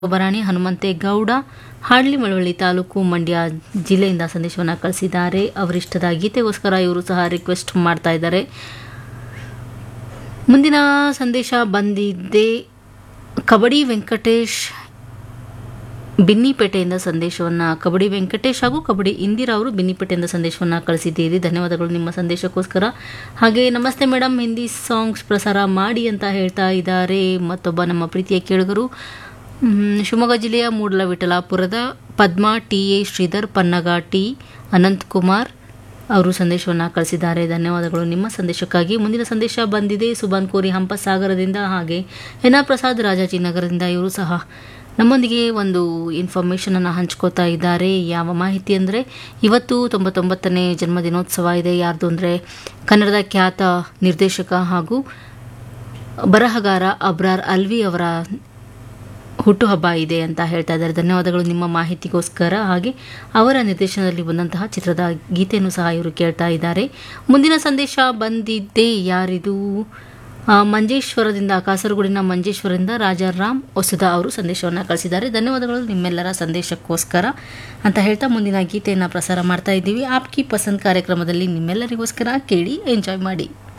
ಒಬರಾಣಿ ಹನುಮಂತೇಗೌಡ ಹಾಡ್ಲಿ ಮಳವಳ್ಳಿ ತಾಲೂಕು ಮಂಡ್ಯ ಜಿಲ್ಲೆಯಿಂದ ಸಂದೇಶವನ್ನು ಕಳಿಸಿದ್ದಾರೆ ಅವರಿಷ್ಟದ ಗೀತೆಗೋಸ್ಕರ ಇವರು ಸಹ ರಿಕ್ವೆಸ್ಟ್ ಮಾಡ್ತಾ ಇದ್ದಾರೆ ಮುಂದಿನ ಸಂದೇಶ ಬಂದಿದ್ದೆ ಕಬಡ್ಡಿ ವೆಂಕಟೇಶ್ ಬಿನ್ನಿಪೇಟೆಯಿಂದ ಸಂದೇಶವನ್ನು ಕಬಡ್ಡಿ ವೆಂಕಟೇಶ್ ಹಾಗೂ ಕಬಡ್ಡಿ ಇಂದಿರಾ ಅವರು ಬಿನ್ನಿಪೇಟೆಯಿಂದ ಸಂದೇಶವನ್ನು ಕಳಿಸಿದ್ದೀರಿ ಧನ್ಯವಾದಗಳು ನಿಮ್ಮ ಸಂದೇಶಕ್ಕೋಸ್ಕರ ಹಾಗೆ ನಮಸ್ತೆ ಮೇಡಮ್ ಹಿಂದಿ ಸಾಂಗ್ಸ್ ಪ್ರಸಾರ ಮಾಡಿ ಅಂತ ಹೇಳ್ತಾ ಇದ್ದಾರೆ ಮತ್ತೊಬ್ಬ ನಮ್ಮ ಪ್ರೀತಿಯ ಕೇಳುಗರು ಮ್, ಶಿವಮೊಗ್ಗ ಜಿಲ್ಲೆಯ ಮೂಡಲವಿಠಲಾಪುರದ Padma T A Shridhar Pannaga T Ananth Kumar ಅವರು ಸಂದೇಶವನ್ನು ಕಳಿಸಿದ್ದಾರೆ ಧನ್ಯವಾದಗಳು ನಿಮ್ಮ ಸಂದೇಶಕ್ಕಾಗಿ ಮುಂದಿನ ಸಂದೇಶ ಬಂದಿದೆ ಸುಬಾನ್ ಕೋರಿ ಹಂಪಸಾಗರದಿಂದ ಹಾಗೆ ಎನ್ ಆರ್ ಪ್ರಸಾದ್ ರಾಜಾಜಿನಗರದಿಂದ ಇವರು ಸಹ ನಮ್ಮೊಂದಿಗೆ ಒಂದು ಇನ್ಫಾರ್ಮೇಷನನ್ನು ಹಂಚ್ಕೋತಾ ಇದ್ದಾರೆ ಯಾವ ಮಾಹಿತಿ ಅಂದರೆ ಇವತ್ತು ತೊಂಬತ್ತೊಂಬತ್ತನೇ ಜನ್ಮದಿನೋತ್ಸವ ಇದೆ ಯಾರ್ದು ಅಂದರೆ ಕನ್ನಡದ ಖ್ಯಾತ ನಿರ್ದೇಶಕ ಹಾಗೂ ಬರಹಗಾರ ಅಬ್ರಾರ್ ಅಲ್ವಿ ಅವರ ಹುಟ್ಟುಹಬ್ಬ ಇದೆ ಅಂತ ಹೇಳ್ತಾ ಇದ್ದಾರೆ ಧನ್ಯವಾದಗಳು ನಿಮ್ಮ ಮಾಹಿತಿಗೋಸ್ಕರ ಹಾಗೆ ಅವರ ನಿರ್ದೇಶನದಲ್ಲಿ ಬಂದಂತಹ ಚಿತ್ರದ ಗೀತೆಯನ್ನು ಸಹ ಇವರು ಕೇಳ್ತಾ ಇದ್ದಾರೆ ಮುಂದಿನ ಸಂದೇಶ ಬಂದಿದ್ದೆ ಯಾರಿದು ಆ, ಮಂಜೇಶ್ವರದಿಂದ ಕಾಸರಗೋಡಿನ ಮಂಜೇಶ್ವರದಿಂದ ರಾಜಾರಾಮ್ ಹೊಸದ ಅವರು ಸಂದೇಶವನ್ನು ಕಳಿಸಿದ್ದಾರೆ ಧನ್ಯವಾದಗಳು ನಿಮ್ಮೆಲ್ಲರ ಸಂದೇಶಕ್ಕೋಸ್ಕರ ಅಂತ ಹೇಳ್ತಾ ಮುಂದಿನ ಗೀತೆಯನ್ನು ಪ್ರಸಾರ ಮಾಡ್ತಾ ಇದ್ದೀವಿ ಆಪ್ಕಿ ಪಸಂದ್ ಕಾರ್ಯಕ್ರಮದಲ್ಲಿ ನಿಮ್ಮೆಲ್ಲರಿಗೋಸ್ಕರ ಕೇಳಿ ಎಂಜಾಯ್ ಮಾಡಿ